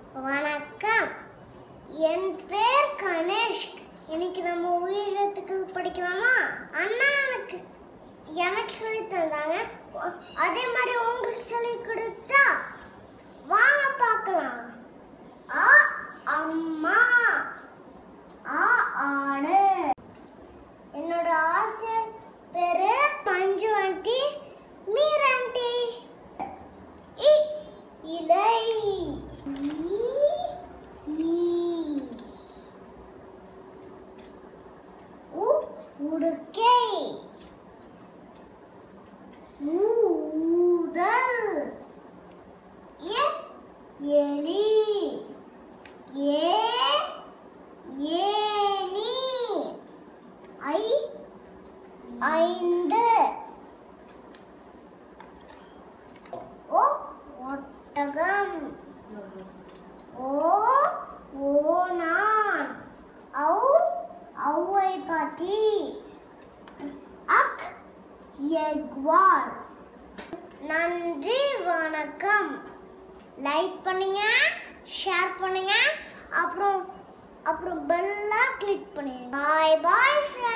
வணக்கம் என் பேர் கணேஷ் இன்னைக்கு நம்ம உயிரிழத்துக்கு படிக்கலாமா அண்ணா எனக்கு எனக்கு சொல்லி தந்தாங்க ஒ- அதே மாதிரி உங்களுக்கு சொல்லி கொடுத்தா வாங்க பார்க்கலாம் ஆ அம்மா ஆ ஆடு என்னோட ஆசிரியர் பேரு மஞ்சு ஆண்டி மீர் ஆண்டி இ இலை ஈ, ஈ. உ உடுக்கை ஊ, ஊதல் எ எலி ஏ ஏனி ஐ ஐந்து ஓ ஒட்டகம் ஓ ஓனான் ஔ ஔவை பாட்டி அக் எக்வால் நன்றி வணக்கம் லைக் பண்ணுங்க ஷேர் பண்ணுங்க அப்புறம் அப்புறம் பெல்லாம் கிளிக் பண்ணுங்க பாய் பாய்